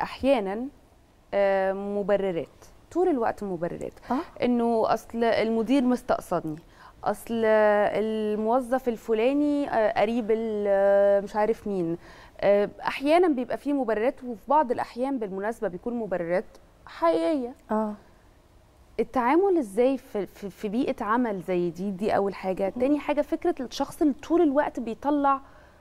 احيانا آه، مبررات طول الوقت مبررات اه انه اصل المدير مستقصدني اصل الموظف الفلاني آه، قريب ال- آه، مش عارف مين آه، احيانا بيبقى فيه مبررات وفي بعض الاحيان بالمناسبه بيكون مبررات حقيقيه اه التعامل ازاي في, في, في بيئه عمل زي دي دي اول حاجه تاني حاجه فكره الشخص اللي طول الوقت بيطلع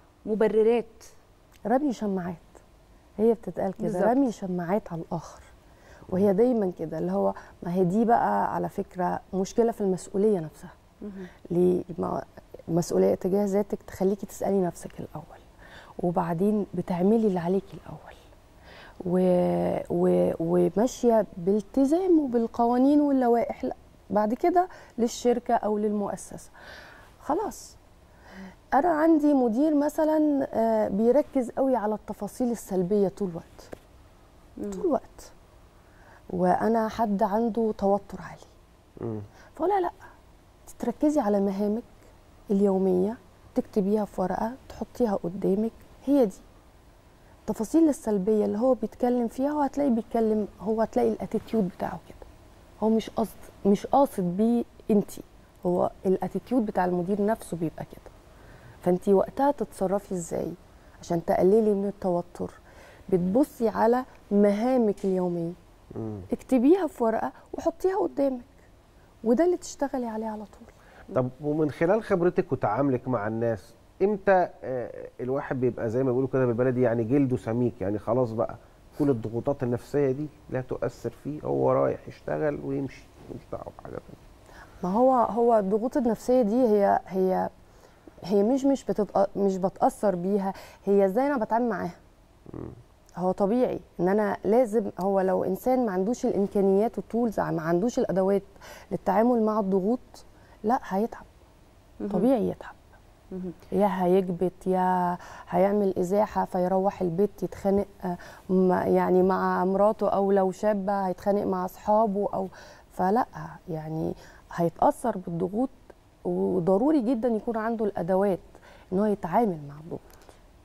مبررات رمي شماعات هي بتتقال كده بالظبط. رمي شماعات على الاخر وهي دايما كده اللي هو ما هي دي بقى على فكره مشكله في المسؤوليه نفسها ليه ما- المسؤوليه تجاه ذاتك تخليكي تسالي نفسك الاول وبعدين بتعملي اللي عليكي الاول و... و... وماشيه بالتزام وبالقوانين واللوائح لا بعد كده للشركه او للمؤسسه خلاص انا عندي مدير مثلا آه، بيركز قوي على التفاصيل السلبيه طول الوقت طول الوقت وانا حد عنده توتر عالي مم. فلا لا تركزي على مهامك اليوميه تكتبيها في ورقه تحطيها قدامك هي دي التفاصيل السلبيه اللي هو بيتكلم فيها هو هتلاقي بيتكلم هو هتلاقي الاتيتيود بتاعه كده هو مش قصد مش قاصد بيه انت هو الاتيتيود بتاع المدير نفسه بيبقى كده فانت وقتها تتصرفي ازاي عشان تقللي من التوتر بتبصي على مهامك اليوميه مم. اكتبيها في ورقه وحطيها قدامك وده اللي تشتغلي عليه على طول طب ومن خلال خبرتك وتعاملك مع الناس امتى آه، الواحد بيبقى زي ما بيقولوا كده بالبلدي يعني جلده سميك يعني خلاص بقى كل الضغوطات النفسيه دي لا تؤثر فيه هو رايح يشتغل ويمشي مش دعوه بحاجه تانية ما هو هو الضغوط النفسيه دي هي هي هي مش مش بتتأ... مش بتاثر بيها هي ازاي انا بتعامل معاها هو طبيعي ان انا لازم هو لو انسان ما عندوش الامكانيات والتولز ما عندوش الادوات للتعامل مع الضغوط لا هيتعب طبيعي يتعب يا هيكبت يا هيعمل ازاحه فيروح البيت يتخانق آه، مع- يعني مع مراته او لو شابه هيتخانق مع اصحابه او فلا يعني هيتاثر بالضغوط وضروري جدا يكون عنده الادوات ان هو يتعامل مع الضغوط